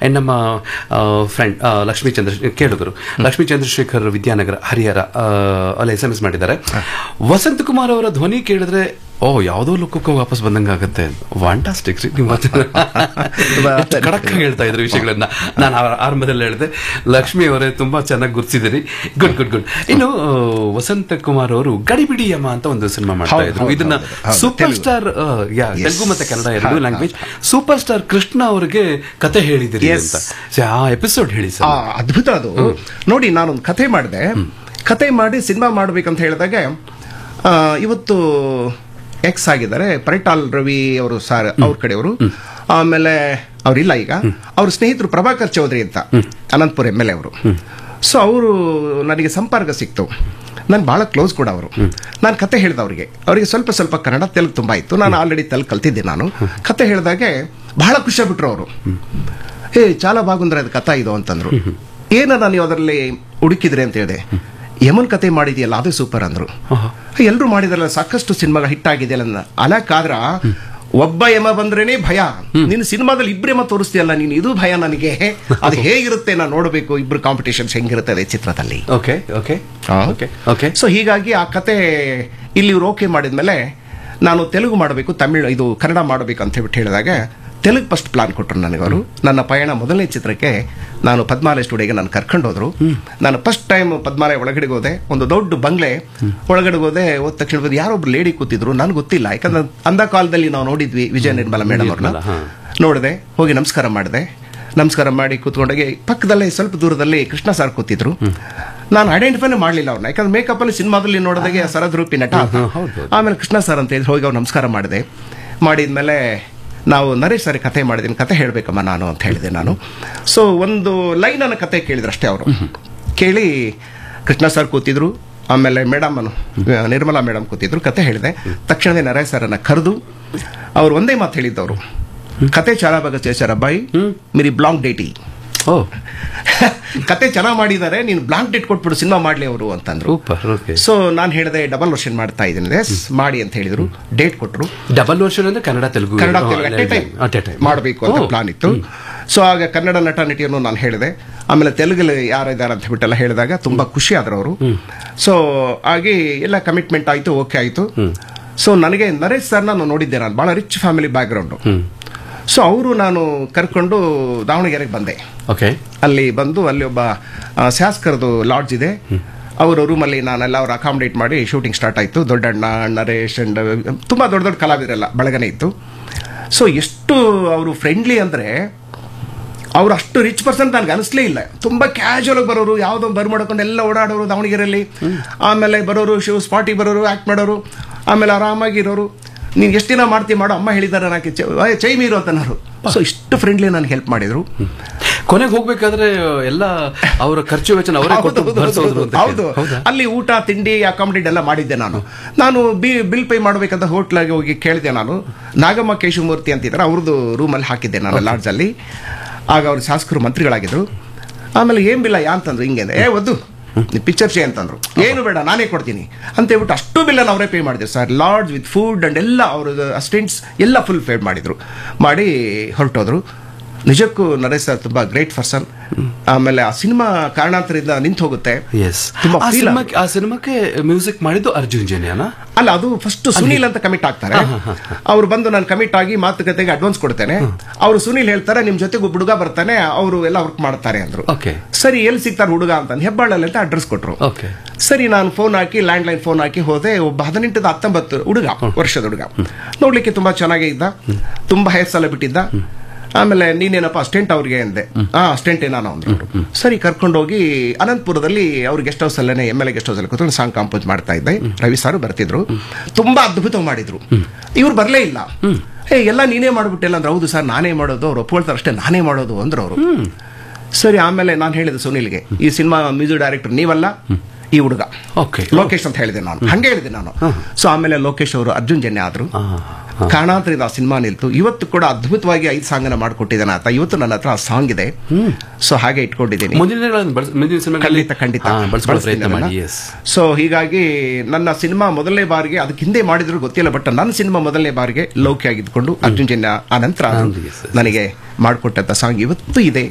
And ನಮ್ಮ friend Lakshmi ಚಂದ್ರ ಕೇಳಿದ್ರು ಲಕ್ಷ್ಮೀ ಚಂದ್ರಶೇಖರ್ ವಿದ್ಯಾನಗರ ಹರಿಹರ ಆ, ಅಲ್ಲಿ ಎಸ್ ಎಂ ಎಸ್ ಮಾಡಿದ್ದಾರೆ ವಸಂತ್ ಕುಮಾರ್ ಅವರ ಧ್ವನಿ ಕೇಳಿದ್ರೆ ಓ ಯಾವುದೋ ಲೋಕಕ್ಕೆ ವಾಪಸ್ ಬಂದಂಗ ಆಗುತ್ತೆ ವಾಂಟಾಸ್ಟಿಕ್ ನೀವು ಕಡಕ್ ಹೇಳ್ತಾ ಇದ್ರು ವಿಷಯಗಳನ್ನ ನಾನು ಆ- ಆರಂಭದಲ್ಲಿ ಹೇಳಿದೆ ಲಕ್ಷ್ಮಿ ಅವರೇ ತುಂಬಾ ಚೆನ್ನಾಗಿ ಗುರ್ತಿಸಿದಿರಿ ಗುಡ್ ಗುಡ್ ಗುಡ್ ಇನ್ನು ಆ, ವಸಂತ ಕುಮಾರ್ ಅವರು ಗಡಿಬಿಡಿ ಯಮ ಅಂತ ಒಂದು ಸಿನಿಮಾ ಮಾಡ್ತಾ ಹೌದು, ಇದ್ರು ಹೌದು, ಇದನ್ನ ಹೌದು, ಹೌದು, super Telugu. Star yeah Yes. Telugu ಮತ್ತೆ ಕನ್ನಡ ಎರಡು ಹಾ, ಲ್ಯಾಂಗ್ವೇಜ್ ಸೂಪರ್ ಸ್ಟಾರ್ ಕೃಷ್ಣ ಅವರಿಗೆ ಕತೆ ಹೇಳಿದಿರಿ Yes. ಅಂತ So, ಆ ಎಪಿಸೋಡ್ ಹೇಳಿ ಆ, ಸರ್ ಅದ್ಭುತ ಅದು ನೋಡಿ ನಾನೊಂದು ಕಥೆ ಮಾಡಿದೆ ಕತೆ ಮಾಡಿ ಸಿನಿಮಾ ಮಾಡ್ಬೇಕಂತ ಹೇಳಿದಾಗ ಆ, ಇವತ್ತು ಎಕ್ಸ್ ಆಗಿದ್ದಾರೆ ಪರಿಟಾಲ್ ರವಿ ಅವರು ಸಾರ್ ಅವ್ರ ಕಡೆಯವರು ಆಮೇಲೆ ಅವ್ರಿಲ್ಲ ಈಗ ಅವ್ರ ಸ್ನೇಹಿತರು ಪ್ರಭಾಕರ್ ಚೌಧರಿ ಅಂತ ಅನಂತಪುರ ಎಮ್ ಎಲ್ ಎ ಅವರು ಸೊ ಅವರು ನನಗೆ ಸಂಪರ್ಕ ಸಿಕ್ತು ನಾನು ಬಹಳ ಕ್ಲೋಸ್ ಕೂಡ ಅವರು ನಾನು ಕತೆ ಹೇಳ್ದೆ ಅವರಿಗೆ ಅವರಿಗೆ ಸ್ವಲ್ಪ ಸ್ವಲ್ಪ ಕನ್ನಡ ತೆಲುಗು ತುಂಬಾ ಇತ್ತು ನಾನು ಆಲ್ರೆಡಿ ತೆಲುಗು ಕಲ್ತಿದ್ದೆ ನಾನು ಕತೆ ಹೇಳಿದಾಗೆ ಬಹಳ ಖುಷಿ ಬಿಟ್ರು ಅವರು ಏ ಚಾಲ ಬಾಗುಂದ್ರೆ ಅದು ಕಥಾ ಇದು ಅಂತಂದ್ರು ಏನನ್ನ ನೀವು ಅದರಲ್ಲಿ ಹುಡುಕಿದ್ರಿ ಅಂತ ಹೇಳಿದೆ ಯಮನ್ ಕತೆ ಮಾಡಿದ್ಯಲ್ಲ ಅದು ಸೂಪರ್ ಅಂದ್ರು ಎಲ್ಲರೂ ಮಾಡಿದ್ರಲ್ಲ ಸಾಕಷ್ಟು ಸಿನಿಮಾಗಳು ಹಿಟ್ ಆಗಿದೆಯಲ್ಲ ಅಲಕ್ಕಾದ್ರ ಒಬ್ಬ ಯಮ ಬಂದ್ರೇನೆ ಭಯ ನೀನು ಸಿನಿಮಾದಲ್ಲಿ ಇಬ್ರೇ ಮತ್ತೆ ತೋರಿಸ್ತೀಯಲ್ಲ ನೀನು ಇದು ಭಯ ನನಗೆ ಅದು ಹೇಗಿರುತ್ತೆ ನಾನು ನೋಡಬೇಕು ಇಬ್ರು ಕಾಂಪಿಟೇಷನ್ಸ್ ಹೆಂಗಿರುತ್ತದೆ ಚಿತ್ರದಲ್ಲಿ okay okay okay okay so ಹೀಗಾಗಿ ಆ ಕತೆ ಇಲ್ಲಿ ಇವ್ರು ಓಕೆ ಮಾಡಿದ್ಮೇಲೆ ನಾನು ತೆಲುಗು ಮಾಡಬೇಕು ತಮಿಳು ಇದು ಕನ್ನಡ ಮಾಡಬೇಕು ಅಂತ ಹೇಳ್ಬಿಟ್ಟು ಹೇಳಿದಾಗ ತೆಲುಗು ಫಸ್ಟ್ ಪ್ಲಾನ್ ಕೊಟ್ಟರು ನನಗೆ ಅವರು ನನ್ನ ಪಯಣ ಮೊದಲನೇ ಚಿತ್ರಕ್ಕೆ ನಾನು ಪದ್ಮಾಲಯ ಸ್ಟುಡಿಯೋಗೆ ನಾನು ಕರ್ಕೊಂಡು ಹೋದ್ರು ನಾನು ಫಸ್ಟ್ ಟೈಮ್ ಪದ್ಮಾಲಯ ಒಳಗಡೆಗೆ ಹೋದೆ ಒಂದು ದೊಡ್ಡ ಬಂಗ್ಲೆ ಒಳಗಡೆ ಹೋದೆ ಹೋದ ತಕ್ಷಣ ಬಂದು ಯಾರೊಬ್ರು ಲೇಡಿ ಕೂತಿದ್ರು ನನಗೆ ಗೊತ್ತಿಲ್ಲ ಯಾಕಂದ್ರೆ ಅಂದ ಕಾಲದಲ್ಲಿ ನಾವು ನೋಡಿದ್ವಿ ವಿಜಯ ನಿರ್ಮಲಾ ಮೇಡಮ್ ಅವ್ರನ್ನ ನಿರ್ಮಲಾ, ಹಾ. ನೋಡಿದೆ ಹೋಗಿ ನಮಸ್ಕಾರ ಮಾಡಿದೆ ನಮಸ್ಕಾರ ಮಾಡಿ ಕೂತ್ಕೊಂಡಾಗೆ ಪಕ್ಕದಲ್ಲೇ ಸ್ವಲ್ಪ ದೂರದಲ್ಲಿ ಕೃಷ್ಣ ಸರ್ ಕೂತಿದ್ರು ನಾನು ಐಡೆಂಟಿಫೈನೇ ಮಾಡಲಿಲ್ಲ ಅವ್ರನ್ನ ಯಾಕಂದ್ರೆ ಮೇಕಪ್ ಅಲ್ಲಿ ಸಿನಿಮಾದಲ್ಲಿ ನೋಡಿದಾಗೆ ಸರದ್ರೂಪಿ ನಟ ಅಂತ. ಹ್ಮ್, ಹೌದು, ಹೌದು. ಆಮೇಲೆ ಕೃಷ್ಣ ಸರ್ ಅಂತ ಹೇಳಿದ್ರು ಹೋಗಿ ಅವ್ರು ನಮಸ್ಕಾರ ಮಾಡಿದೆ ಮಾಡಿದ್ಮೇಲೆ ನಾವು ನರೇಶ್ ಸರ್ ಕತೆ ಮಾಡಿದ್ದೀನಿ ಕತೆ ಹೇಳ್ಬೇಕಮ್ಮ ನಾನು ಅಂತ ಹೇಳಿದೆ ನಾನು ಸೊ ಒಂದು ಲೈನ್ ಅನ್ನ ಕತೆ ಕೇಳಿದ್ರು ಅಷ್ಟೇ ಅವರು ಕೇಳಿ ಕೃಷ್ಣ ಸರ್ ಕೂತಿದ್ರು ಆಮೇಲೆ ಮೇಡಮ್ ನಿರ್ಮಲಾ ಮೇಡಮ್ ಕೂತಿದ್ರು ಕತೆ ಹೇಳಿದೆ ತಕ್ಷಣವೇ ನರೇಶ್ ಸರನ್ನ ಕರೆದು ಅವ್ರು ಒಂದೇ ಮಾತು ಹೇಳಿದ್ದವರು ಕತೆ ಚಾಲ ಭಾಗ ಚೇಚರ ಬಾಯಿ ಮಿರಿ ಬ್ಲಾಂಗ್ ಡೇಟಿ ಓ ಕತೆ ಚೆನ್ನಾಗಿ ಮಾಡಿದ್ದಾರೆ ನೀನು ಬ್ಲಾಂಕ್ ಡೇಟ್ ಕೊಟ್ಬಿಡು ಸಿನಿಮಾ ಮಾಡ್ಲಿ ಅವರು ಅಂತಂದ್ರು ಸೂಪರ್ ಓಕೆ ಸೊ ನಾನು ಹೇಳಿದೆ ಡಬಲ್ ವರ್ಷನ್ ಮಾಡ್ತಾ ಇದ್ದೀನಿ ಎಸ್ ಮಾಡಿ ಅಂತ ಹೇಳಿದ್ರು ಡೇಟ್ ಕೊಟ್ರು ಡಬಲ್ ವರ್ಷನ್ ಅಂದ್ರೆ ಕನ್ನಡ ತೆಲುಗು ಕನ್ನಡ ಎರಡು, ತೆಲುಗು ಎರಡು, at a time at a time. ಮಾಡಬೇಕು ಅಂತ ಓ. ಪ್ಲಾನ್ ಇತ್ತು ಸೊ ಆಗ ಕನ್ನಡ ನಟ ನಟಿಯನ್ನು ನಾನು ಹೇಳಿದೆ ಆಮೇಲೆ ತೆಲುಗಲ್ಲಿ ಯಾರಿದ್ದಾರೆ ಅಂತ ಹೇಳ್ಬಿಟ್ಟೆಲ್ಲ ಹೇಳಿದಾಗ ತುಂಬಾ ಖುಷಿ ಆದ್ರು ಅವರು ಸೊ ಹಾಗೆ ಎಲ್ಲ ಕಮಿಟ್ಮೆಂಟ್ ಆಯ್ತು ಓಕೆ ಆಯ್ತು ಸೊ ನನಗೆ ನರೇಶ್ ಸರ್ನ ನಾನು ನೋಡಿದ್ದೆ ನಾನು ಬಹಳ rich family background so ಅವರು ನಾನು ಕರ್ಕೊಂಡು ದಾವಣಗೆರೆಗೆ ಬಂದೆ ಓಕೆ ಅಲ್ಲಿ ಬಂದು ಅಲ್ಲಿ ಒಬ್ಬ ಆ, ಶಾಸಕರದು ಲಾಡ್ಜ್ ಇದೆ ಅವರ ರೂಮಲ್ಲಿ ನಾನೆಲ್ಲ ಅವ್ರು ಅಕಾಮಿಡೇಟ್ ಮಾಡಿ ಶೂಟಿಂಗ್ ಸ್ಟಾರ್ಟ್ ಆಯಿತು ದೊಡ್ಡಣ್ಣ ನರೇಶ್ ಅಂಡ್ ತುಂಬ ದೊಡ್ಡ ದೊಡ್ಡ ಕಲಾವಿದರೆಲ್ಲ ಬಳಗನೆ ಇತ್ತು ಸೊ ಎಷ್ಟು ಅವರು ಫ್ರೆಂಡ್ಲಿ ಅಂದರೆ ಅವ್ರು ಅಷ್ಟು ರಿಚ್ ಪರ್ಸನ್ ನನಗೆ ಅನಿಸ್ಲೇ ಇಲ್ಲ ತುಂಬಾ ಕ್ಯಾಶುವಲ್ ಆಗಿ ಬರೋರು ಯಾವುದೋ ಬರ್ ಮಾಡ್ಕೊಂಡು ಎಲ್ಲ ಓಡಾಡೋರು ದಾವಣಗೆರೆಯಲ್ಲಿ ಆಮೇಲೆ ಬರೋರು ಶಿವ್ ಸ್ಪಾಟಿಗೆ ಬರೋರು ಆಕ್ಟ್ ಮಾಡೋರು ಆಮೇಲೆ ಆರಾಮಾಗಿರೋರು ನೀನು ಎಷ್ಟು ದಿನ ಮಾಡ್ತೀವಿ ಮಾಡೋ ಅಮ್ಮ ಹೇಳಿದ್ದಾರೆ ನನಗೆ ಚೈ- ಚೈ ಮೀರು ಅಂತನವರು ಸೊ ಇಷ್ಟು ಫ್ರೆಂಡ್ಲಿ ನನಗೆ ಹೆಲ್ಪ್ ಮಾಡಿದ್ರು ಕೊನೆಗೆ ಹೋಗ್ಬೇಕಾದ್ರೆ ಎಲ್ಲ ಅವರ ಖರ್ಚು ವೆಚ್ಚನ ಅವರೇ ಹೌದು, ಕೊಟ್ಟು ಹೌದು, ಭರಿಸೋದ್ರು ಹೌದು, ಅಂತ ಹೌದು ಕೇಳಿ- ಹೌದಾ ಅಲ್ಲಿ ಊಟ ತಿಂಡಿ ಅಕಾಮಿಡೇಟ್ ಎಲ್ಲ ಮಾಡಿದ್ದೆ ನಾನು ನಾನು ಬಿಲ್ ಪೇ ಮಾಡ್ಬೇಕಂತ ಹೋಟ್ಲಾಗೆ ಹೋಗಿ ಕೇಳಿದೆ ನಾನು ನಾಗಮ್ಮ ಕೇಶವಮೂರ್ತಿ ಅಂತಿದ್ದಾರೆ ಅವ್ರದ್ದು ರೂಮಲ್ಲಿ ಹಾಕಿದ್ದೆ ನಾನು ಲಾಡ್ಜ್ ಅಲ್ಲಿ ಆಗ ಅವ್ರ ಶಾಸಕರು ಮಂತ್ರಿಗಳಾಗಿದ್ರು ಆಮೇಲೆ ಏನ್ ಬಿಲ್ಲ ಯಾ ಅಂತಂದ್ರು ಹಿಂಗೆ ಅಂದೆ, ಏ ಒದ್ದು ಪಿಕ್ಚರ್ ಶೇ ಅಂತಂದ್ರು ಏನು ಬೇಡ ನಾನೇ ಕೊಡ್ತೀನಿ ಅಂತ ಹೇಳ್ಬಿಟ್ಟು ಅಷ್ಟು ಬಿಲ್ಲನ್ನು ಅವರೇ ಪೇ ಮಾಡಿದ್ರು sir lodge with food and ಎಲ್ಲ ಅವ್ರ ಅಸಿಸ್ಟೆಂಟ್ಸ್ ಎಲ್ಲ ಫುಲ್ ಪೇ ಮಾಡಿದ್ರು ಮಾಡಿ ಹೊರಟೋದ್ರು ನಿಜಕ್ಕೂ ನರೇಶ್ ಸರ್ ತುಂಬಾ ಗ್ರೇಟ್ ಪರ್ಸನ್ ಆಮೇಲೆ ಆ ಸಿನಿಮಾ ಕಾರಣಾಂತರದಿಂದ ನಿಂತು ಹೋಗುತ್ತೆ ಎಸ್ ತುಂಬಾ ಆ feel ಸಿನಿಮಾಕ್ಕೆ ಆ ಸಿನಿಮಾಕ್ಕೆ ಮ್ಯೂಸಿಕ್ ಮಾಡಿದ್ದು ಅರ್ಜುನ್ ಜನ್ಯನಾ ಅಲ್ಲ ಅದು ಫಸ್ಟ್ ಸುನೀಲ್ ಅಂತ ಕಮಿಟ್ ಆಗ್ತಾರೆ ಅವ್ರು ಬಂದು ನಾನು ಕಮಿಟ್ ಆಗಿ ಮಾತುಕತೆಗೆ ಅಡ್ವಾನ್ಸ್ ಕೊಡ್ತೇನೆ ಅವರು ಸುನೀಲ್ ಹೇಳ್ತಾರೆ ನಿಮ್ ಜೊತೆಗೆ ಒಬ್ಬ ಹುಡುಗ ಬರ್ತಾನೆ ಅವರು ಎಲ್ಲ ವರ್ಕ್ ಮಾಡ್ತಾರೆ ಅಂದ್ರು ಓಕೆ ಸರಿ ಎಲ್ಲಿ ಸಿಗ್ತಾರೆ ಹುಡುಗ ಅಂತ ಹೆಬ್ಬಾಳಲ್ಲಿ ಅಂತ ಅಡ್ರೆಸ್ ಕೊಟ್ರು ಓಕೆ ಸರಿ ನಾನು ಫೋನ್ ಹಾಕಿ ಲ್ಯಾಂಡ್ ಲೈನ್ ಫೋನ್ ಹಾಕಿ ಹೋದೆ ಒಬ್ಬ ಹದಿನೆಂಟದ ಹತ್ತೊಂಬತ್ತು ಹುಡುಗ ವರ್ಷದ ಹುಡುಗ ನೋಡ್ಲಿಕ್ಕೆ ತುಂಬಾ ಚೆನ್ನಾಗೇ ಇದ್ದ ತುಂಬಾ ಹೇರ್ ಸಲ ಬಿಟ್ಟಿದ್ದ ಆಮೇಲೆ ನೀನೇನಪ್ಪ ಅಸ್ಟೆಂಟ್ ಅವ್ರಿಗೆ ಅಂದೆ ಹಾ ಅಸ್ಟೆಂಟ್ ನಾನು ಅಂದ್ರು ಅವ್ರು. ಸರಿ ಕರ್ಕೊಂಡೋಗಿ ಅನಂತಪುರದಲ್ಲಿ ಅವ್ರ ಗೆಸ್ಟ್ ಹೌಸ್ ಅಲ್ಲೇ M L A guest house ಅಲ್ಲಿ ಕೂತ್ಕೊಂಡು ಸಾಂಗ್ ಕಂಪೋಸ್ ಮಾಡ್ತಾ ಇದ್ದೆ ರವಿ ಸಾರು ಬರ್ತಿದ್ರು ತುಂಬಾ ಅದ್ಭುತ ಮಾಡಿದ್ರು ಇವ್ರು ಬರ್ಲೇ ಇಲ್ಲ ಏ ಎಲ್ಲ ನೀನೇ ಮಾಡ್ಬಿಟ್ಟಿಲ್ಲ ಅಂದ್ರೆ ಹೌದು ಸರ್ ನಾನೇ ಮಾಡೋದು ಅವ್ರು ಒಪ್ಕೊಳ್ತಾರೆ ಅಷ್ಟೇ ನಾನೇ ಮಾಡೋದು ಅಂದ್ರು ಅವರು ಸರಿ ಆಮೇಲೆ ನಾನು ಹೇಳಿದೆ ಸುನಿಲ್ಗೆ ಈ ಸಿನಿಮಾ ಮ್ಯೂಸಿಕ್ ಡೈರೆಕ್ಟರ್ ನೀವಲ್ಲ ಈ ಹುಡುಗ ಓಕೆ ಲೋಕೇಶ್ ಅಂತ ಹೇಳಿದೆ ನಾನು ಹಂಗೆ ಹೇಳಿದೆ ನಾನು ಸೊ ಆಮೇಲೆ ಲೋಕೇಶ್ ಅವರು ಅರ್ಜುನ್ ಜನ್ಯ ಆದ್ರು ಕಾರಣಾಂತರದಿಂದ ಆ ಸಿನಿಮಾ ನಿಲ್ತು ಇವತ್ತು ಕೂಡ ಅದ್ಭುತವಾಗಿ ಐದು ಸಾಂಗ್ ಅನ್ನ ಮಾಡ್ಕೊಟ್ಟಿದ್ದಾನೆ ಆತ ಇವತ್ತು ನನ್ನ ಹತ್ರ ಆ ಸಾಂಗ್ ಇದೆ ಸೊ ಹಾಗೆ ಇಟ್ಕೊಂಡಿದ್ದೀನಿ ಮುಂದಿನ ದಿನಗಳಲ್ಲಿ ಬಳಸ್- ಮುಂದಿನ ಸಿನಿಮಾಗಳಲ್ಲಿ ಖಂಡಿತ ಖಂಡಿತ ಹಾ, ಬಳಸ್ಕೊಳ್ಳೋ ಪ್ರಯತ್ನ ಬಳಸ್ತೀನಿ ಮಾಡಿ ಅದನ್ನ. ಎಸ್ ಸೊ ಹೀಗಾಗಿ ನನ್ನ ಸಿನಿಮಾ ಮೊದಲನೇ ಬಾರಿಗೆ ಅದಕ್ಕೆ ಹಿಂದೆ ಮಾಡಿದ್ರು ಗೊತ್ತಿಲ್ಲ ಬಟ್ ನನ್ನ ಸಿನಿಮಾ ಮೊದಲನೇ ಬಾರಿಗೆ ಲೌಕಿಯಾಗಿದ್ದುಕೊಂಡು ಅರ್ಜುನ್ ಜನ್ಯ ಆ ನಂತರ ಅದು ಹೌದು, yes, yes. ನನಗೆ ಮಾಡಿಕೊಟ್ಟಂತ ಸಾಂಗ್ ಇವತ್ತು ಇದೆ